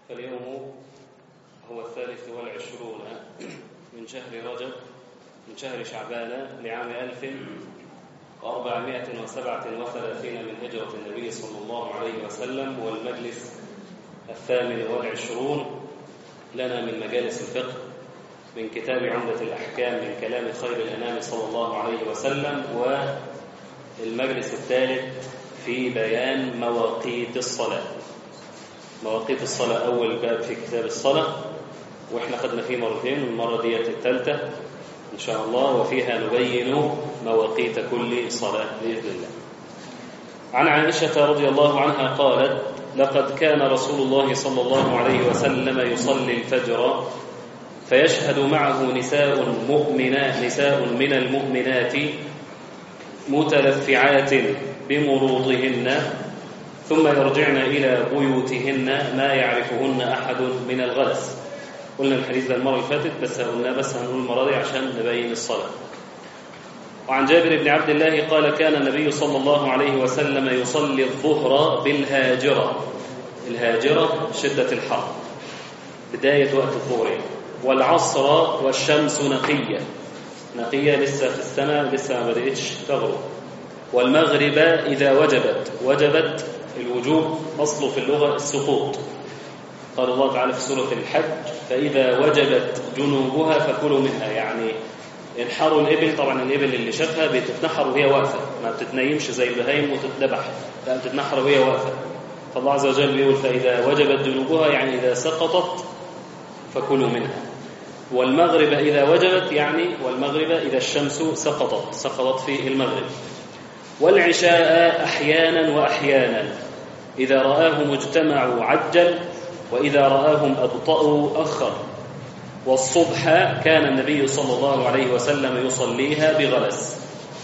فاليوم هو الثالث والعشرون من شهر رجب من شهر شعبان لعام ألف وأربعمائة وسبعة وثلاثين من هجرة النبي صلى الله عليه وسلم والمجلس الثامن والعشرون لنا من مجالس الفقه من كتاب عمدة الأحكام من كلام خير الأنام صلى الله عليه وسلم والمجلس الثالث في بيان مواقيت الصلاة مواقيت الصلاة أول باب في كتاب الصلاة وإحنا خدنا فيه مرتين والمرة ديت الثالثة إن شاء الله وفيها نبين مواقيت كل صلاة بإذن الله عن عائشة رضي الله عنها قالت لقد كان رسول الله صلى الله عليه وسلم يصلي الفجر فيشهد معه نساء مؤمنات نساء من المؤمنات متلفعات بمروضهن ثم يرجعن إلى بيوتهن ما يعرفهن أحد من الغلس قلنا الحديث ده المرة اللي فاتت بس قلنا بس هنقول المرة دي عشان نبين الصلاة وعن جابر بن عبد الله قال كان النبي صلى الله عليه وسلم يصلي الظهر بالهاجرة الهاجرة شدة الحر بداية وقت الظهر والعصر والشمس نقية نقية لسه في السماء لسه ما بدأتش تغرب والمغرب إذا وجبت وجبت الوجوب أصله في اللغة السقوط قال الله تعالى في سورة الحج فإذا وجبت جنوبها فكلوا منها يعني انحروا الإبل طبعا الإبل اللي شافها بتتنحر وهي واقفة ما بتتنيمش زي البهايم وتتذبح لا بتتنحر وهي واقفة فالله عز وجل بيقول فإذا وجبت جنوبها يعني إذا سقطت فكلوا منها والمغرب إذا وجبت يعني والمغرب إذا الشمس سقطت سقطت في المغرب والعشاء أحيانا وأحيانا إذا رآهم اجتمعوا عجل وإذا رآهم أبطأوا أخر والصبح كان النبي صلى الله عليه وسلم يصليها بغلس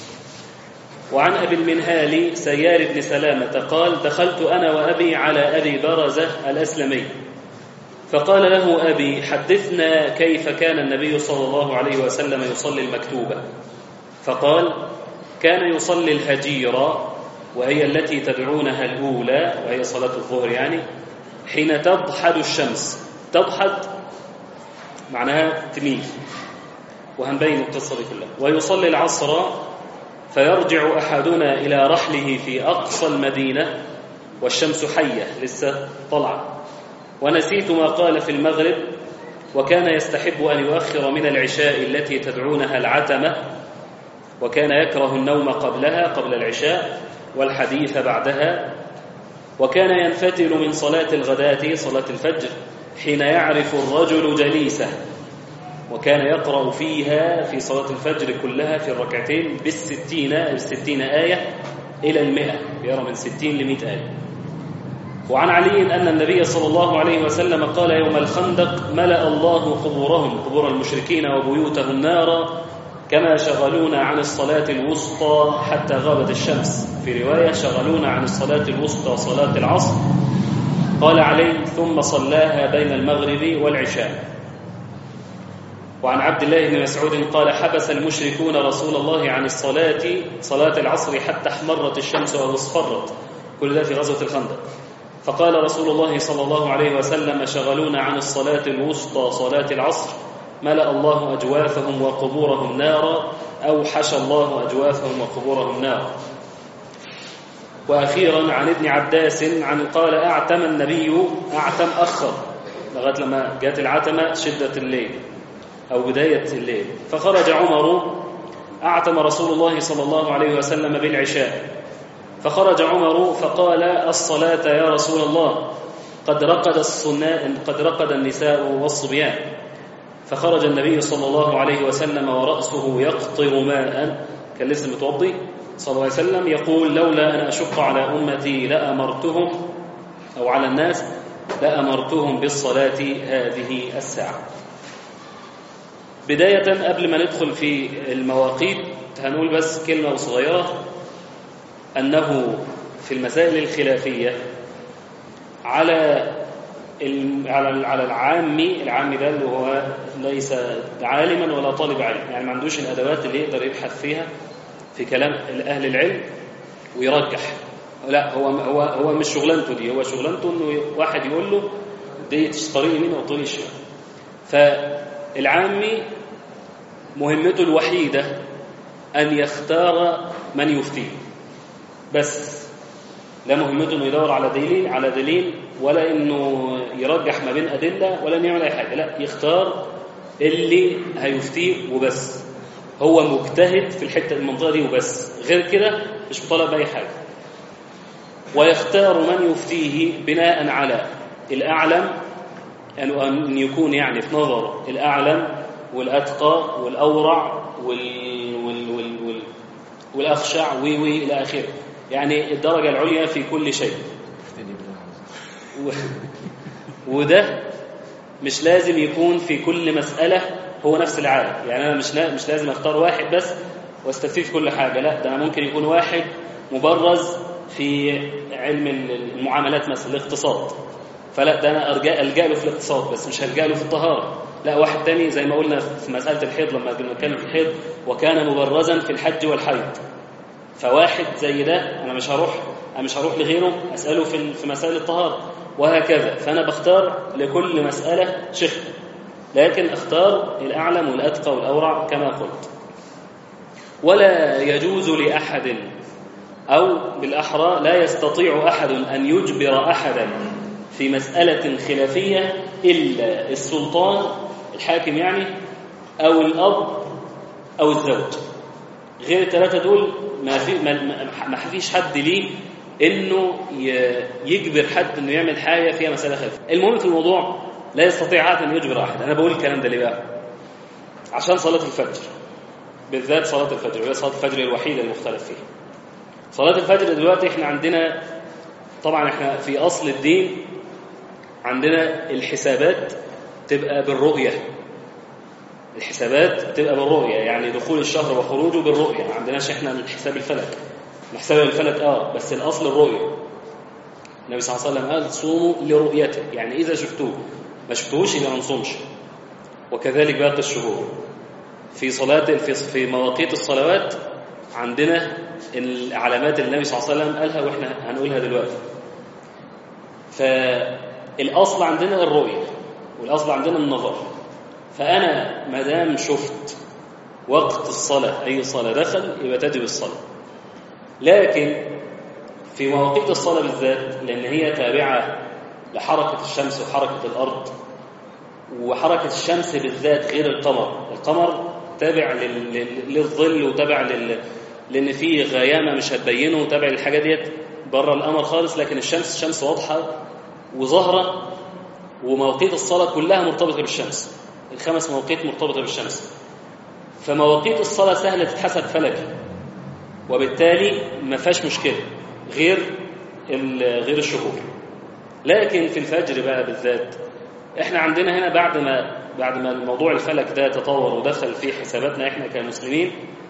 وعن أبي المنهال سيار بن سلامة قال دخلت أنا وأبي على أبي برزة الأسلمي فقال له أبي حدثنا كيف كان النبي صلى الله عليه وسلم يصلي المكتوبة فقال كان يصلي الهجيرة وهي التي تدعونها الأولى وهي صلاة الظهر يعني حين تضحد الشمس تضحد معناها تميل وهنبين القصة دي كلها ويصلي العصر فيرجع أحدنا إلى رحله في أقصى المدينة والشمس حية لسه طلعة ونسيت ما قال في المغرب وكان يستحب أن يؤخر من العشاء التي تدعونها العتمة وكان يكره النوم قبلها قبل العشاء والحديث بعدها وكان ينفتل من صلاة الغداة صلاة الفجر حين يعرف الرجل جليسه وكان يقرأ فيها في صلاة الفجر كلها في الركعتين بالستين بالستين آية إلى المئة يرى من ستين لمئة آية وعن علي أن النبي صلى الله عليه وسلم قال يوم الخندق ملأ الله قبورهم قبور المشركين وبيوتهم نارا كما شغلونا عن الصلاة الوسطى حتى غابت الشمس في رواية شغلونا عن الصلاة الوسطى صلاة العصر قال علي ثم صلاها بين المغرب والعشاء وعن عبد الله بن مسعود قال حبس المشركون رسول الله عن الصلاة صلاة العصر حتى احمرت الشمس واصفرت كل ده في غزوة الخندق فقال رسول الله صلى الله عليه وسلم شغلونا عن الصلاة الوسطى صلاة العصر ملأ الله أجوافهم وقبورهم نارا أو حشى الله أجوافهم وقبورهم نارا وأخيرا عن ابن عباس عن قال أعتم النبي أعتم أخر لغاية لما جاءت العتمة شدة الليل أو بداية الليل فخرج عمر أعتم رسول الله صلى الله عليه وسلم بالعشاء فخرج عمر فقال الصلاة يا رسول الله قد رقد الصناء قد رقد النساء والصبيان فخرج النبي صلى الله عليه وسلم ورأسه يقطر ماء كان لسه متوضي صلى الله عليه وسلم يقول لولا أن أشق على أمتي لأمرتهم أو على الناس لأمرتهم بالصلاة هذه الساعة بداية قبل ما ندخل في المواقيت هنقول بس كلمة صغيرة أنه في المسائل الخلافية على على على العامي العامي ده اللي هو ليس عالما ولا طالب علم يعني ما عندوش الادوات اللي يقدر يبحث فيها في كلام اهل العلم ويرجح لا هو هو هو مش شغلانته دي هو شغلانته انه واحد يقول له دي طريق يمين او طريق شمال فالعامي مهمته الوحيدة أن يختار من يفتيه بس لا مهمته انه يدور على دليل على دليل ولا انه يرجح ما بين ادله ولا انه يعمل اي حاجه لا يختار اللي هيفتيه وبس هو مجتهد في الحته المنطقه دي وبس غير كده مش مطالب باي حاجه ويختار من يفتيه بناء على الاعلم ان يكون يعني في نظر الاعلم والاتقى والاورع وال وال وال وال والاخشع وي وي الى اخره يعني الدرجه العليا في كل شيء و... وده مش لازم يكون في كل مسألة هو نفس العالم يعني أنا مش مش لازم أختار واحد بس واستفيه في كل حاجة لا ده أنا ممكن يكون واحد مبرز في علم المعاملات مثلا الاقتصاد فلا ده أنا أرجع ألجأ له في الاقتصاد بس مش هلجأ له في الطهارة لا واحد تاني زي ما قلنا في مسألة الحيض لما بنتكلم في الحيض وكان مبرزا في الحج والحيض فواحد زي ده أنا مش هروح أنا مش هروح لغيره أسأله في في مسائل الطهارة وهكذا فأنا بختار لكل مسألة شيخ لكن اختار الأعلم والأتقى والأورع كما قلت ولا يجوز لأحد أو بالأحرى لا يستطيع أحد أن يجبر أحدا في مسألة خلافية إلا السلطان الحاكم يعني أو الأب أو الزوج غير الثلاثة دول ما في ما, ما فيش حد ليه انه يجبر حد انه يعمل حاجه فيها مساله خلافيه المهم في الموضوع لا يستطيع احد ان يجبر احد انا بقول الكلام ده ليه بقى عشان صلاه الفجر بالذات صلاه الفجر وهي صلاه الفجر الوحيده المختلف فيها صلاه الفجر دلوقتي احنا عندنا طبعا احنا في اصل الدين عندنا الحسابات تبقى بالرؤيه الحسابات بتبقى بالرؤيه يعني دخول الشهر وخروجه بالرؤيه ما عندناش احنا الحساب الفلك نحسب الفلك اه بس الاصل الرؤيه النبي صلى الله عليه وسلم قال صوموا لرؤيته يعني اذا شفتوه ما شفتوهوش يبقى ما نصومش وكذلك باقي الشهور في صلاه في في مواقيت الصلوات عندنا العلامات اللي النبي صلى الله عليه وسلم قالها واحنا هنقولها دلوقتي فالاصل عندنا الرؤيه والاصل عندنا النظر فانا ما دام شفت وقت الصلاه اي صلاه دخل يبقى تجب الصلاه لكن في مواقيت الصلاة بالذات لأن هي تابعة لحركة الشمس وحركة الأرض وحركة الشمس بالذات غير القمر القمر تابع لل... للظل وتابع لل... لأن في غيامة مش هتبينه وتابع للحاجة ديت بره القمر خالص لكن الشمس الشمس واضحة وظاهرة ومواقيت الصلاة كلها مرتبطة بالشمس الخمس مواقيت مرتبطة بالشمس فمواقيت الصلاة سهلة تتحسب فلكي وبالتالي ما فيهاش مشكله غير غير الشهور لكن في الفجر بقى بالذات احنا عندنا هنا بعد ما بعد ما الموضوع الفلك ده تطور ودخل في حساباتنا احنا كمسلمين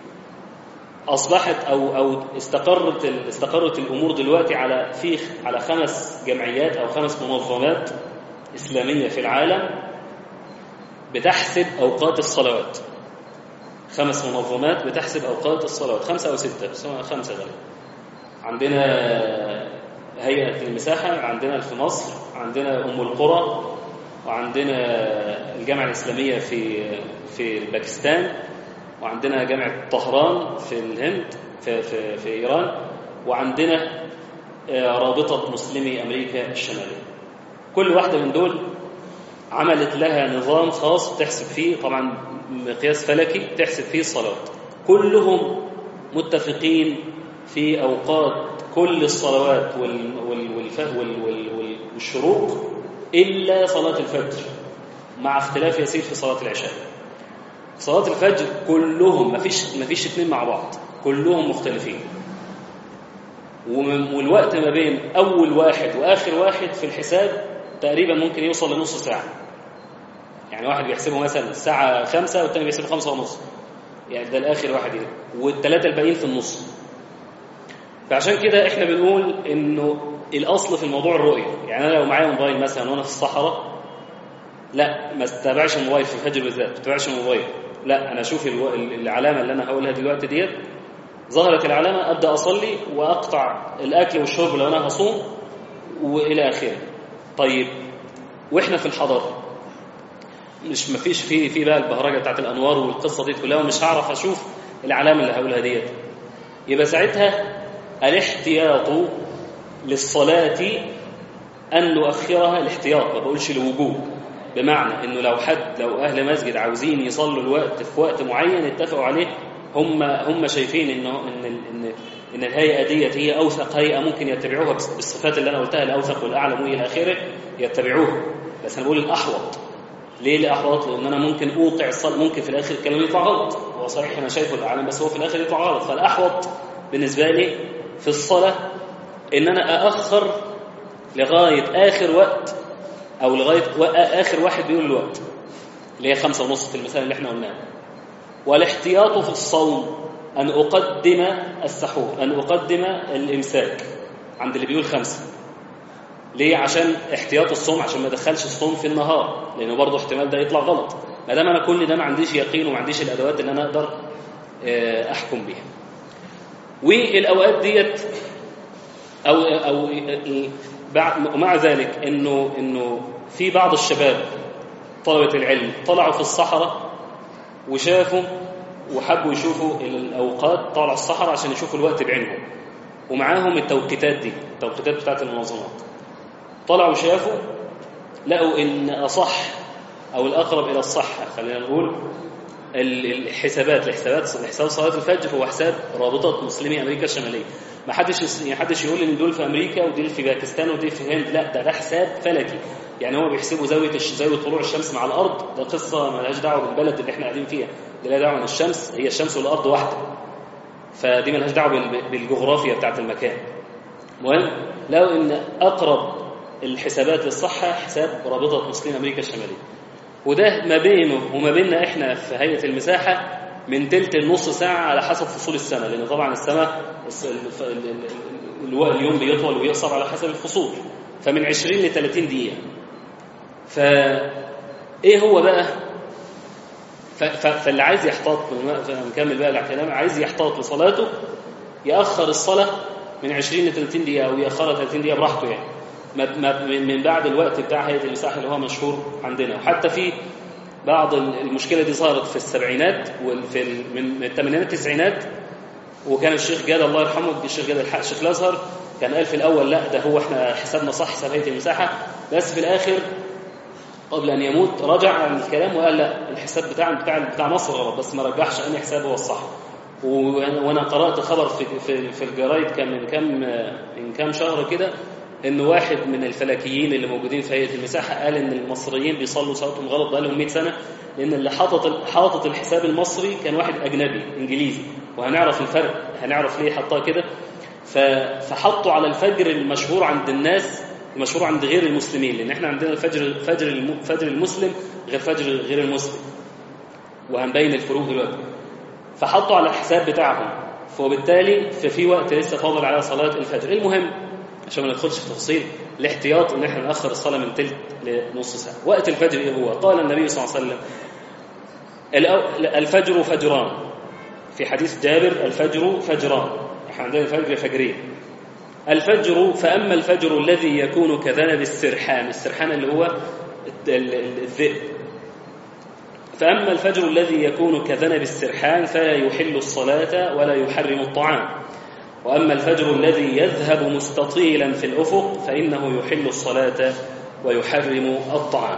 اصبحت او او استقرت استقرت الامور دلوقتي على في على خمس جمعيات او خمس منظمات اسلاميه في العالم بتحسب اوقات الصلوات خمس منظمات بتحسب أوقات الصلوات خمسة أو ستة خمسة غالبا عندنا هيئة المساحة عندنا في مصر عندنا أم القرى وعندنا الجامعة الإسلامية في في باكستان وعندنا جامعة طهران في الهند في, في, في إيران وعندنا رابطة مسلمي أمريكا الشمالية كل واحدة من دول عملت لها نظام خاص تحسب فيه طبعا مقياس فلكي تحسب فيه الصلاة كلهم متفقين في أوقات كل الصلوات وال وال والفه وال وال والشروق إلا صلاة الفجر مع اختلاف يسير في صلاة العشاء صلاة الفجر كلهم ما فيش ما فيش اثنين مع بعض كلهم مختلفين والوقت ما بين أول واحد وآخر واحد في الحساب تقريبا ممكن يوصل لنص ساعة يعني واحد بيحسبه مثلا الساعة خمسة والتاني بيحسبه خمسة ونص يعني ده الآخر واحد يعني والثلاثة الباقيين في النص فعشان كده احنا بنقول انه الاصل في الموضوع الرؤيه يعني انا لو معايا موبايل مثلا وانا في الصحراء لا ما استتابعش الموبايل في الفجر بالذات ما استتابعش الموبايل لا انا اشوف الو... العلامه اللي انا هقولها دلوقتي ديت ظهرت العلامه ابدا اصلي واقطع الاكل والشرب لو انا هصوم والى اخره طيب واحنا في الحضاره مش مفيش في في بقى البهرجه بتاعت الانوار والقصه دي كلها ومش هعرف اشوف العلامه اللي هقولها ديت يبقى ساعتها الاحتياط للصلاه ان نؤخرها الاحتياط ما بقولش الوجوب بمعنى انه لو حد لو اهل مسجد عاوزين يصلوا الوقت في وقت معين اتفقوا عليه هم هم شايفين انه ان ان ان الهيئه ديت هي اوثق هيئه ممكن يتبعوها بالصفات اللي انا قلتها الاوثق والاعلم والى اخره يتبعوها بس انا بقول الاحوط ليه الاحوط لان انا ممكن اوقع الصلاه ممكن في الاخر الكلام يطلع غلط هو صحيح انا شايفه الاعلم بس هو في الاخر يطلع غلط فالاحوط بالنسبه لي في الصلاه ان انا ااخر لغايه اخر وقت او لغايه اخر واحد بيقول الوقت اللي هي خمسة ونص في المثال اللي احنا قلناه والاحتياط في الصوم أن أقدم السحور أن أقدم الإمساك عند اللي بيقول خمسة ليه عشان احتياط الصوم عشان ما ادخلش الصوم في النهار لانه برضه احتمال ده يطلع غلط ما دام انا كل ده ما عنديش يقين وما عنديش الادوات اللي انا اقدر احكم بيها والاوقات ديت او او ومع ذلك انه انه في بعض الشباب طلبه العلم طلعوا في الصحراء وشافوا وحبوا يشوفوا الاوقات طلعوا الصحراء عشان يشوفوا الوقت بعينهم ومعاهم التوقيتات دي التوقيتات بتاعت المنظمات طلعوا شافوا لقوا ان اصح او الاقرب الى الصحه خلينا نقول الحسابات الحسابات حساب صلاه الفجر هو حساب رابطه مسلمي امريكا الشماليه ما حدش ما حدش يقول ان دول في امريكا ودول في باكستان ودول في الهند لا ده ده حساب فلكي يعني هو بيحسبوا زاويه زاويه طلوع الشمس مع الارض ده قصه مالهاش دعوه بالبلد اللي احنا قاعدين فيها دي لها دعوه بالشمس هي الشمس والارض واحده فدي مالهاش دعوه بالجغرافيا بتاعت المكان المهم لو ان اقرب الحسابات للصحه حساب رابطه مسلمي امريكا الشماليه وده ما بينه وما بيننا احنا في هيئه المساحه من تلت النص ساعه على حسب فصول السنه لان طبعا السنه اليوم بيطول ويقصر على حسب الفصول فمن 20 ل 30 دقيقه فايه هو بقى فاللي عايز يحتاط نكمل بقى الكلام عايز يحتاط لصلاته ياخر الصلاه من 20 ل 30 دقيقه او ياخرها 30 دقيقه براحته يعني من بعد الوقت بتاع هيئه المساحه اللي هو مشهور عندنا وحتى في بعض المشكله دي صارت في السبعينات وفي من الثمانينات التسعينات وكان الشيخ جاد الله يرحمه الشيخ جاد الحق الشيخ الازهر كان قال في الاول لا ده هو احنا حسابنا صح حساب هيئه المساحه بس في الاخر قبل ان يموت رجع عن الكلام وقال لا الحساب بتاع بتاع بتاع مصر غلط بس ما رجحش انهي حساب هو الصح وانا قرات خبر في في, في الجرايد كان من كام من كام شهر كده ان واحد من الفلكيين اللي موجودين في هيئه المساحه قال ان المصريين بيصلوا صلاتهم غلط بقالهم 100 سنه لان اللي حاطط حاطط الحساب المصري كان واحد اجنبي انجليزي وهنعرف الفرق هنعرف ليه حطها كده فحطوا على الفجر المشهور عند الناس المشهور عند غير المسلمين لان احنا عندنا الفجر فجر فجر المسلم غير فجر غير المسلم وهنبين الفروق دلوقتي فحطوا على الحساب بتاعهم فبالتالي ففي وقت لسه فاضل على صلاه الفجر المهم عشان ما ندخلش في تفصيل الاحتياط ان احنا ناخر الصلاه من تلت لنص ساعه وقت الفجر ايه هو قال النبي صلى الله عليه وسلم الفجر فجران في حديث جابر الفجر فجران احنا عندنا الفجر فجرين الفجر فاما الفجر الذي يكون كذنب السرحان السرحان اللي هو الذئب فاما الفجر الذي يكون كذنب السرحان فلا يحل الصلاه ولا يحرم الطعام وأما الفجر الذي يذهب مستطيلا في الأفق فإنه يحل الصلاة ويحرم الطعام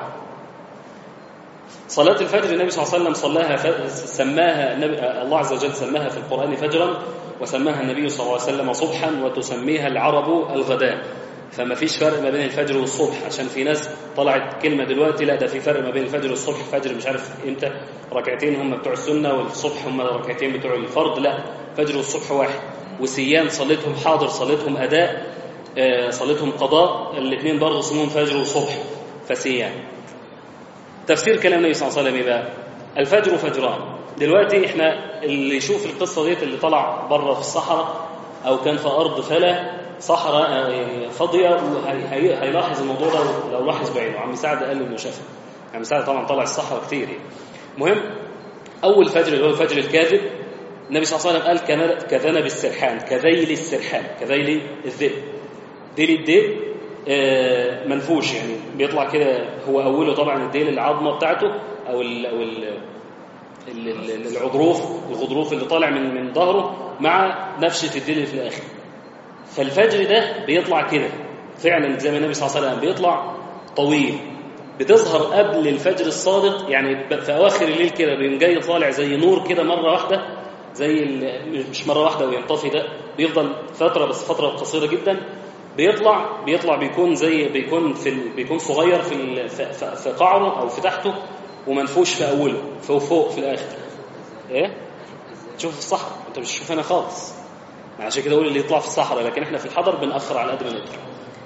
صلاة الفجر النبي صلى الله عليه وسلم صلاها ف... سماها النبي... الله عز وجل سماها في القرآن فجرا وسماها النبي صلى الله عليه وسلم صبحا وتسميها العرب الغداء فما فيش فرق ما بين الفجر والصبح عشان في ناس طلعت كلمة دلوقتي لا ده في فرق ما بين الفجر والصبح الفجر مش عارف امتى ركعتين هم بتوع السنة والصبح هم ركعتين بتوع الفرض لا فجر والصبح واحد وسيام صليتهم حاضر صليتهم أداء صليتهم قضاء الاثنين برضه اسمهم فجر وصبح فسيام تفسير كلام النبي صلى الله عليه وسلم بقى الفجر فجران دلوقتي احنا اللي يشوف القصه ديت اللي طلع بره في الصحراء او كان في ارض فلا صحراء يعني فاضيه هيلاحظ الموضوع ده لو لاحظ بعينه عم سعد قال انه شافه عم سعد طبعا طلع الصحراء كتير يعني المهم اول فجر اللي هو الفجر الكاذب النبي صلى الله عليه وسلم قال كذنب السرحان كذيل السرحان كذيل الذئب ذيل الذئب آه، منفوش يعني بيطلع كده هو اوله طبعا الديل العظمه بتاعته او ال او ال ال- ال- العضروف الغضروف اللي طالع من من ظهره مع نفشه الديل اللي في الاخر فالفجر ده بيطلع كده فعلا زي ما النبي صلى الله عليه وسلم بيطلع طويل بتظهر قبل الفجر الصادق يعني ب- في اواخر الليل كده بيقوم جاي طالع زي نور كده مره واحده زي ال- مش مره واحده وينطفي ده بيفضل فتره بس فتره قصيره جدا بيطلع بيطلع بيكون زي بيكون في ال- بيكون صغير في ال- في- في في قعره او في تحته ومنفوش في اوله فوق فوق في الاخر ايه تشوف في الصحراء انت مش تشوف هنا خالص عشان كده اقول اللي يطلع في الصحراء لكن احنا في الحضر بنأخر على قد ما نقدر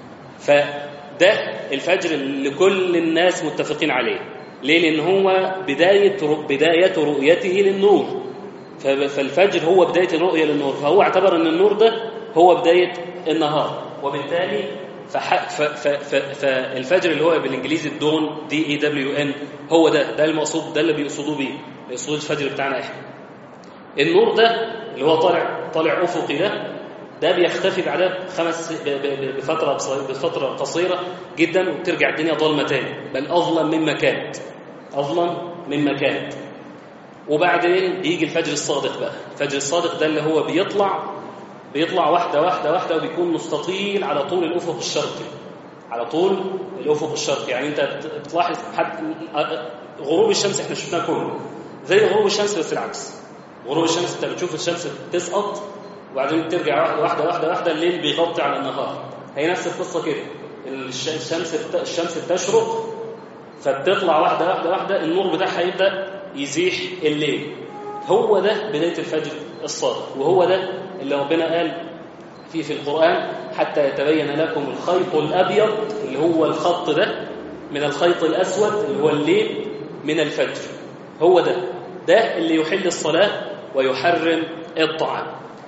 فده الفجر اللي كل الناس متفقين عليه ليه لان هو بدايه رو- بدايه رؤيته للنور ف- فالفجر هو بدايه الرؤيه للنور فهو اعتبر ان النور ده هو بدايه النهار وبالتالي فح- ف- ف- ف- فالفجر اللي هو بالانجليزي الدون دي اي دبليو ان هو ده ده المقصود ده اللي بيقصدوه بيه بيقصدوا الفجر بتاعنا احنا النور ده اللي هو طالع طالع افقي ده ده بيختفي بعدها خمس ب- ب- بفتره قصيره بفتره قصيره جدا وبترجع الدنيا ضلمه تاني بل اظلم مما كانت اظلم مما كانت وبعدين بيجي الفجر الصادق بقى الفجر الصادق ده اللي هو بيطلع بيطلع واحده واحده واحده وبيكون مستطيل على طول الافق الشرقي على طول الافق الشرقي يعني انت بت- بتلاحظ حتى غروب الشمس احنا شفناه كله زي غروب الشمس بس العكس غروب الشمس انت بتشوف الشمس تسقط وبعدين ترجع واحده واحده واحده واحده الليل بيغطي على النهار هي نفس القصه كده الش- الشمس بت- الشمس بتشرق فبتطلع واحده واحده واحده النور بتاعها يبدا يزيح الليل هو ده بدايه الفجر الصادق وهو ده اللي ربنا قال فيه في القرآن حتى يتبين لكم الخيط الأبيض اللي هو الخط ده من الخيط الأسود اللي هو الليل من الفجر هو ده ده اللي يحل الصلاة ويحرم الطعام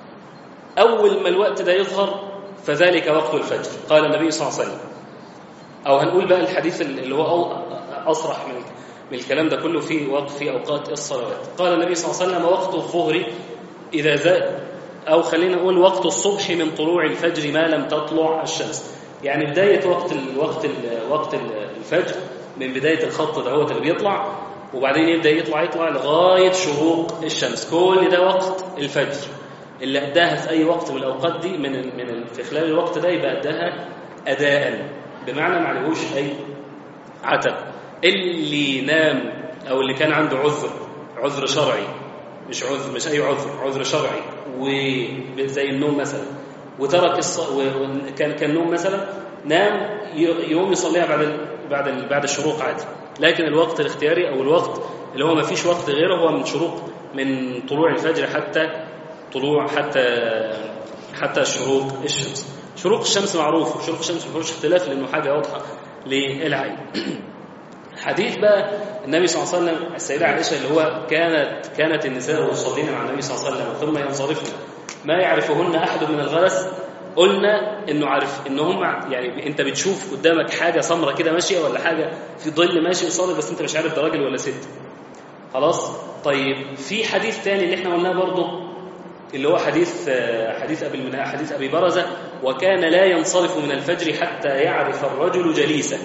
أول ما الوقت ده يظهر فذلك وقت الفجر قال النبي صلى الله عليه وسلم أو هنقول بقى الحديث اللي هو أو- أصرح من من الكلام ده كله في وقت في أوقات الصلوات قال النبي صلى الله عليه وسلم وقت الظهر إذا زاد أو خلينا نقول وقت الصبح من طلوع الفجر ما لم تطلع الشمس يعني بداية وقت الوقت وقت الفجر من بداية الخط ده هو اللي بيطلع وبعدين يبدأ يطلع يطلع لغاية شروق الشمس كل ده وقت الفجر اللي أداها في أي وقت من الأوقات دي من من ال- في خلال الوقت ده يبقى أداها أداء بمعنى ما عليهوش أي عتب اللي نام أو اللي كان عنده عذر عذر شرعي مش عذر مش أي عذر عذر شرعي وزي النوم مثلا وترك الص... وكان كان نوم مثلا نام ي- يوم يصليها بعد ال... بعد ال... بعد الشروق عادي لكن الوقت الاختياري او الوقت اللي هو ما فيش وقت غيره هو من شروق من طلوع الفجر حتى طلوع حتى حتى شروق الشمس شروق الشمس معروف وشروق الشمس ما فيهوش اختلاف لانه حاجه واضحه للعين حديث بقى النبي صلى الله عليه وسلم السيدة عائشة اللي هو كانت كانت النساء يصلين مع النبي صلى الله عليه وسلم ثم ينصرفن ما يعرفهن أحد من الغلس قلنا انه عارف ان هم يعني انت بتشوف قدامك حاجه سمراء كده ماشيه ولا حاجه في ظل ماشي قصادك بس انت مش عارف ده راجل ولا ست خلاص طيب في حديث تاني اللي احنا قلناه برضه اللي هو حديث آه، حديث ابي المناء حديث ابي برزه وكان لا ينصرف من الفجر حتى يعرف الرجل جليسه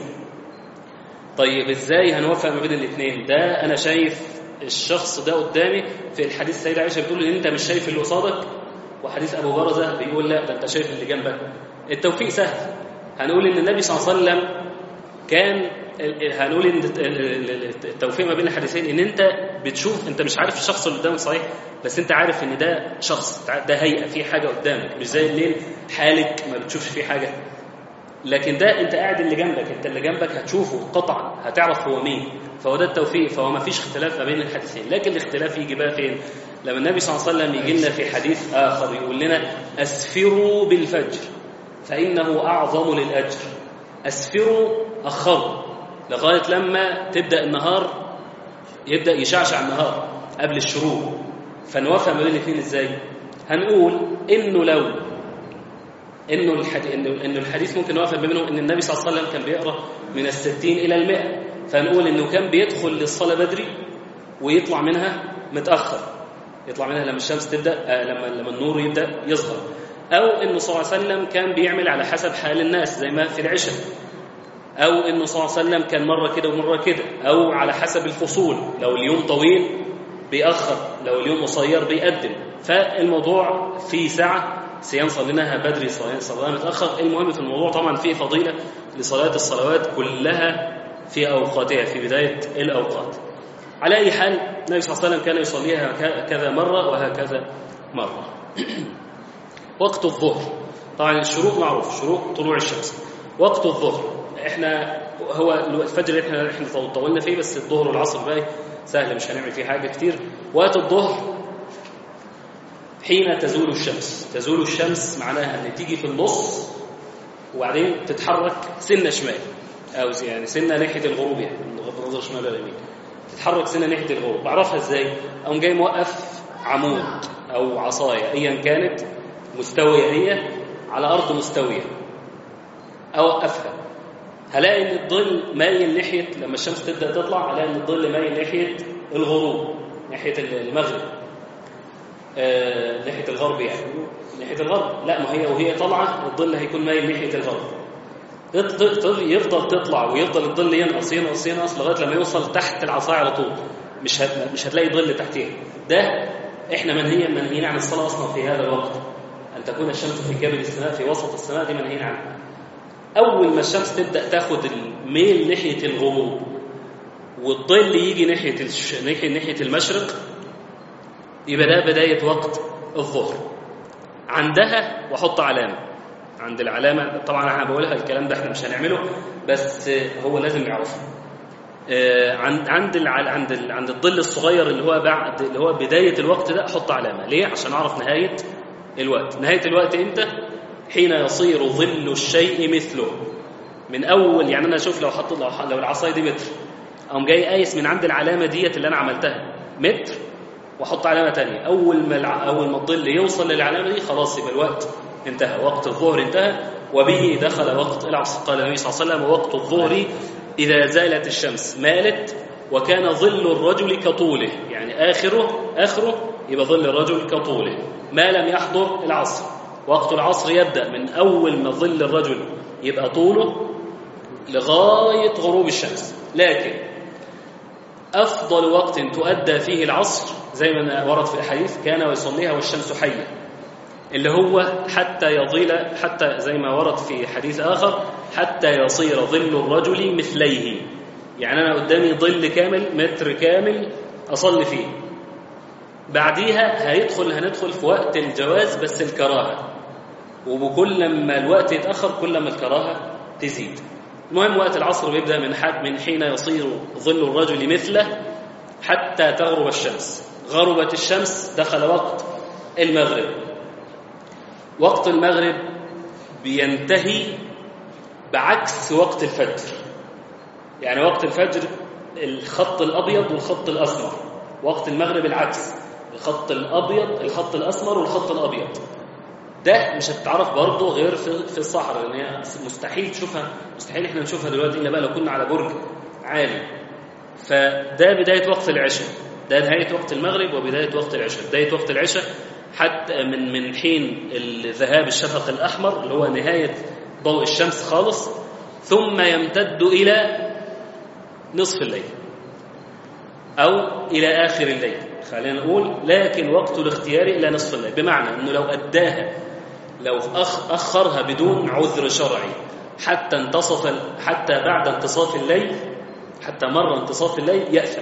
طيب ازاي هنوفق ما بين الاثنين ده انا شايف الشخص ده قدامي في الحديث السيدة عائشة بتقول ان انت مش شايف اللي قصادك وحديث ابو برزة بيقول لا ده انت شايف اللي جنبك التوفيق سهل هنقول ان النبي صلى الله عليه وسلم كان هنقول ان التوفيق ما بين الحديثين ان انت بتشوف انت مش عارف الشخص اللي قدامك صحيح بس انت عارف ان ده شخص ده هيئه في حاجه قدامك مش زي الليل حالك ما بتشوفش فيه حاجه لكن ده انت قاعد اللي جنبك انت اللي جنبك هتشوفه قطعا هتعرف هو مين فهو ده التوفيق فهو ما فيش اختلاف ما بين الحديثين لكن الاختلاف يجي بقى فين لما النبي صلى الله عليه وسلم يجي لنا في حديث اخر يقول لنا اسفروا بالفجر فانه اعظم للاجر اسفروا اخروا لغايه لما تبدا النهار يبدا يشعشع النهار قبل الشروق فنوافق ما بين الاثنين ازاي هنقول انه لو انه الحديث انه انه الحديث ممكن نوافق بينهم ان النبي صلى الله عليه وسلم كان بيقرا من الستين الى المئة فنقول انه كان بيدخل للصلاه بدري ويطلع منها متاخر يطلع منها لما الشمس تبدا آه لما لما النور يبدا يظهر أو إنه صلى الله عليه وسلم كان بيعمل على حسب حال الناس زي ما في العشاء أو إنه صلى الله عليه وسلم كان مرة كده ومرة كده أو على حسب الفصول لو اليوم طويل بيأخر لو اليوم قصير بيقدم فالموضوع في ساعة صيام صليناها بدري صيام صليناها متأخر المهم في الموضوع طبعا فيه فضيلة لصلاة الصلوات كلها في أوقاتها في بداية الأوقات على أي حال النبي صلى الله عليه وسلم كان يصليها كذا مرة وهكذا مرة وقت الظهر طبعا الشروق معروف شروق طلوع الشمس وقت الظهر احنا هو الفجر احنا احنا طولنا فيه بس الظهر والعصر باقي سهل مش هنعمل فيه حاجه كتير وقت الظهر حين تزول الشمس تزول الشمس معناها ان تيجي في النص وبعدين تتحرك سنه شمال او يعني سنه ناحيه الغروب يعني بغض النظر شمال ولا يمين تتحرك سنه ناحيه الغروب بعرفها ازاي اقوم جاي موقف عمود او عصايه ايا كانت مستويه هي على ارض مستويه اوقفها هلاقي ان الظل مايل ناحيه لما الشمس تبدا تطلع هلاقي ان الظل مايل ناحيه الغروب ناحيه المغرب آه ناحيه الغرب يعني ناحيه الغرب لا ما هي وهي طالعه الظل هيكون مايل ناحيه الغرب يفضل تطلع ويفضل الظل ينقص ينقص ينقص لغايه لما يوصل تحت العصايه على طول مش هت... مش هتلاقي ظل تحتها ده احنا منهيا منهيين عن الصلاه اصلا في هذا الوقت ان تكون الشمس في جبل السماء في وسط السماء دي منهيين عنها اول ما الشمس تبدا تاخد الميل ناحيه الغروب والظل يجي ناحيه الش... ناحيه ناحيه المشرق يبقى ده بدايه وقت الظهر عندها واحط علامه عند العلامه طبعا انا بقولها الكلام ده احنا مش هنعمله بس هو لازم يعرفه عند عند عند عند الظل الصغير اللي هو بعد اللي هو بدايه الوقت ده احط علامه ليه عشان اعرف نهايه الوقت نهايه الوقت امتى حين يصير ظل الشيء مثله من اول يعني انا اشوف لو حط لو, لو العصايه دي متر اقوم جاي قايس من عند العلامه ديت اللي انا عملتها متر واحط علامه ثانيه اول ما اول ما الظل يوصل للعلامه دي خلاص يبقى الوقت انتهى وقت الظهر انتهى وبه دخل وقت العصر قال النبي صلى الله عليه وسلم وقت الظهر إذا زالت الشمس مالت وكان ظل الرجل كطوله يعني آخره آخره يبقى ظل الرجل كطوله ما لم يحضر العصر وقت العصر يبدأ من أول ما ظل الرجل يبقى طوله لغاية غروب الشمس لكن أفضل وقت تؤدى فيه العصر زي ما ورد في الحديث كان يصليها والشمس حية اللي هو حتى يضيل حتى زي ما ورد في حديث آخر حتى يصير ظل الرجل مثليه يعني أنا قدامي ظل كامل متر كامل أصلي فيه بعديها هيدخل هندخل في وقت الجواز بس الكراهة وبكل ما الوقت يتأخر كل ما الكراهة تزيد المهم وقت العصر بيبدأ من حد من حين يصير ظل الرجل مثله حتى تغرب الشمس غربت الشمس دخل وقت المغرب وقت المغرب بينتهي بعكس وقت الفجر يعني وقت الفجر الخط الأبيض والخط الأسمر وقت المغرب العكس الخط الأبيض الخط الأسمر والخط الأبيض ده مش هتتعرف برضه غير في في الصحراء لان هي مستحيل تشوفها مستحيل احنا نشوفها دلوقتي الا بقى لو كنا على برج عالي فده بدايه وقت العشاء ده نهايه وقت المغرب وبدايه وقت العشاء بدايه وقت العشاء حتى من من حين ذهاب الشفق الاحمر اللي هو نهايه ضوء الشمس خالص ثم يمتد الى نصف الليل او الى اخر الليل خلينا نقول لكن وقت الاختيار الى نصف الليل بمعنى انه لو اداها لو أخ اخرها بدون عذر شرعي حتى انتصف حتى بعد انتصاف الليل حتى مر انتصاف الليل يأثم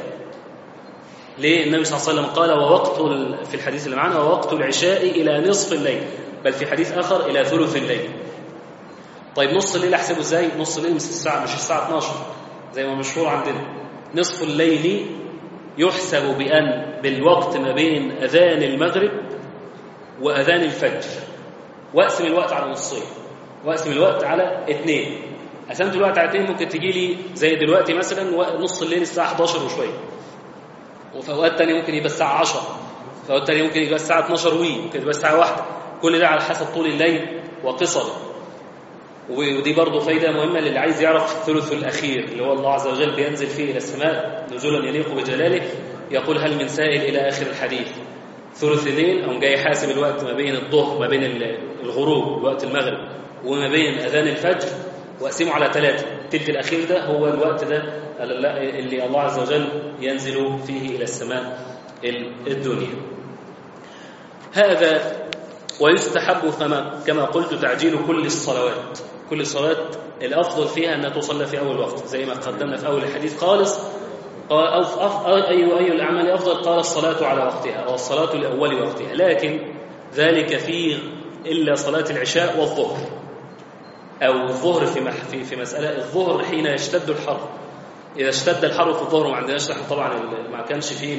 ليه النبي صلى الله عليه وسلم قال ووقت في الحديث اللي معنا ووقت العشاء الى نصف الليل بل في حديث اخر الى ثلث الليل طيب نص الليل احسبه ازاي نص الليل مش الساعه مش الساعه 12 زي ما مشهور عندنا نصف الليل يحسب بأن بالوقت ما بين أذان المغرب وأذان الفجر وأقسم الوقت على نصين وأقسم الوقت على اثنين قسمت الوقت على اثنين ممكن تجي لي زي دلوقتي مثلا نص الليل الساعة 11 وشوية وفي أوقات تانية ممكن يبقى الساعة 10 في أوقات تانية ممكن يبقى الساعة 12 وي ممكن يبقى الساعة 1 كل ده على حسب طول الليل وقصره ودي برضه فايدة مهمة للي عايز يعرف الثلث الأخير اللي هو الله عز وجل بينزل فيه إلى السماء نزولا يليق بجلاله يقول هل من سائل إلى آخر الحديث ثلث الليل أو جاي حاسب الوقت ما بين الظهر ما بين الغروب وقت المغرب وما بين أذان الفجر وأقسمه على ثلاثة التلت الأخير ده هو الوقت ده اللي الله عز وجل ينزل فيه إلى السماء الدنيا هذا ويستحب كما كما قلت تعجيل كل الصلوات كل الصلوات الأفضل فيها أنها تصلى في أول وقت زي ما قدمنا في أول الحديث خالص قال أو أف أي أي الأعمال أفضل قال الصلاة على وقتها أو الصلاة لأول وقتها لكن ذلك فيه إلا صلاة العشاء والظهر أو الظهر في في في مسألة الظهر حين يشتد الحر إذا اشتد الحر في الظهر ما عندناش طبعا ما كانش فيه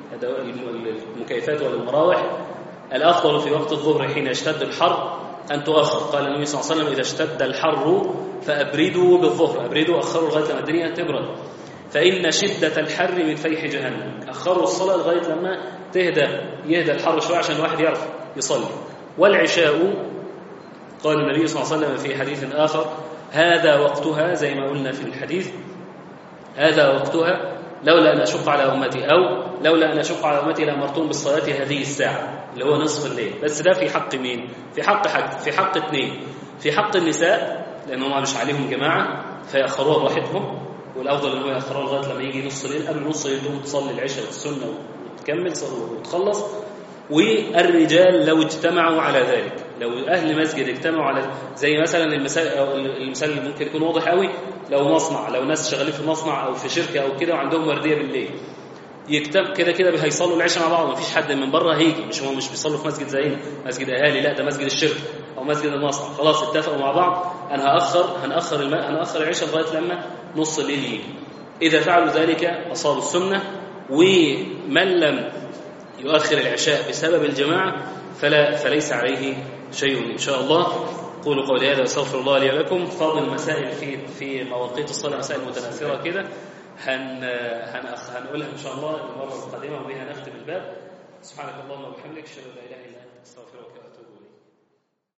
المكيفات ولا المراوح الأفضل في وقت الظهر حين يشتد الحر أن تؤخر قال النبي صلى الله عليه وسلم إذا اشتد الحر فأبردوا بالظهر أبردوا أخروا لغاية لما الدنيا تبرد فإن شدة الحر من فيح جهنم أخروا الصلاة لغاية لما تهدى يهدى الحر شوية عشان الواحد يعرف يصلي والعشاء قال النبي صلى الله عليه وسلم في حديث آخر هذا وقتها زي ما قلنا في الحديث هذا وقتها لولا أن أشق على أمتي أو لولا أن أشق على أمتي لأمرتهم بالصلاة هذه الساعة اللي هو نصف الليل بس ده في حق مين؟ في حق حق في حق اثنين في حق النساء لأنهم مش عليهم جماعة فيأخروها براحتهم والأفضل أن هو يأخروها لغاية لما يجي نص الليل قبل نص الليل تقوم تصلي العشاء والسنة وتكمل وتخلص والرجال لو اجتمعوا على ذلك لو أهل مسجد اجتمعوا على زي مثلا المثال المثال اللي ممكن يكون واضح قوي لو مصنع لو ناس شغالين في مصنع أو في شركة أو كده وعندهم وردية بالليل يكتب كده كده هيصلوا العشاء مع بعض مفيش حد من بره هيجي مش هو مش بيصلوا في مسجد زينا مسجد اهالي لا ده مسجد الشركه او مسجد المصنع خلاص اتفقوا مع بعض انا هاخر هنأخر الم... هنأخر العشاء لغايه لما نص الليل يجي اذا فعلوا ذلك اصابوا السنه ومن لم يؤخر العشاء بسبب الجماعه فلا فليس عليه شيء ان شاء الله قولوا قولي هذا واستغفر الله لي ولكم فاضل مسائل في في مواقيت الصلاه مسائل متناثره كده هن هن هنقولها ان شاء الله المره القادمه وبها نختم الباب سبحانك اللهم وبحمدك اشهد ان لا اله الا انت استغفرك واتوب اليك